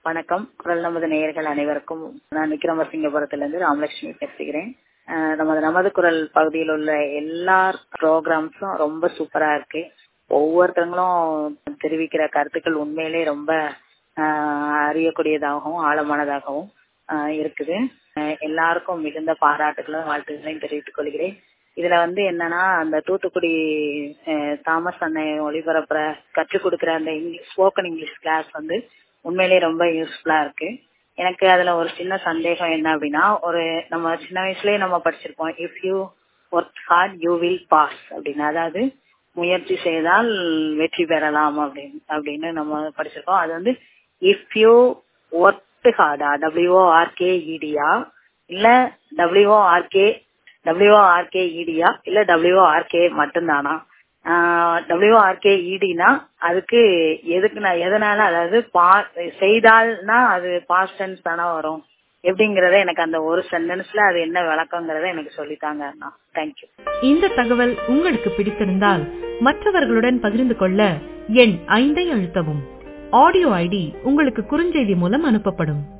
வணக்கம் குரல் நமது நேயர்கள் அனைவருக்கும் நான் விக்ரமசிங்கபுரத்திலிருந்து ராமலட்சுமி பேசுகிறேன் அஹ் நமது நமது குரல் பகுதியில் உள்ள எல்லா ப்ரோக்ராம்ஸும் ரொம்ப சூப்பரா இருக்கு ஒவ்வொருத்தவங்களும் தெரிவிக்கிற கருத்துக்கள் உண்மையிலே ரொம்ப ஆஹ் அறியக்கூடியதாகவும் ஆழமானதாகவும் ஆஹ் இருக்குது அஹ் எல்லாருக்கும் மிகுந்த பாராட்டுகளும் வாழ்த்துக்களையும் தெரிவித்துக் கொள்கிறேன் இதுல வந்து என்னன்னா அந்த தூத்துக்குடி அஹ் தாமஸ் அண்ணன் ஒளிபரப்புற கற்றுக் கொடுக்கிற அந்த இங்கிலீஷ் ஸ்போக்கன் இங்கிலீஷ் கிளாஸ் வந்து உண்மையிலேயே ரொம்ப யூஸ்ஃபுல்லா இருக்கு எனக்கு அதுல ஒரு சின்ன சந்தேகம் என்ன அப்படின்னா ஒரு நம்ம சின்ன வயசுலயே நம்ம படிச்சிருப்போம் if you work hard you will pass அப்படின்னு அதாவது முயற்சி செய்தால் வெற்றி பெறலாம் அப்படின்னு அப்படின்னு நம்ம படிச்சிருக்கோம் அது வந்து இஃப் யூ ஒர்க் ஹார்டா டபிள்யூஓஆர்கே இடியா இல்ல டபிள்யூஓஆர்கே டபிள்யூஓஆர்கே இடியா இல்ல டபிள்யூஓஆர்கே மட்டும்தானா டபிள்யூஆர்கே இடினா அதுக்கு எதுக்கு நான் எதனால அதாவது பா செய்தால்னா அது பாஸ்ட் டென்ஸ் தானே வரும் எப்படிங்கறத எனக்கு அந்த ஒரு சென்டென்ஸ்ல அது என்ன விளக்கங்கிறத எனக்கு சொல்லித்தாங்க அண்ணா தேங்க்யூ இந்த தகவல் உங்களுக்கு பிடித்திருந்தால் மற்றவர்களுடன் பகிர்ந்து கொள்ள எண் ஐந்தை அழுத்தவும் ஆடியோ ஐடி உங்களுக்கு குறுஞ்செய்தி மூலம் அனுப்பப்படும்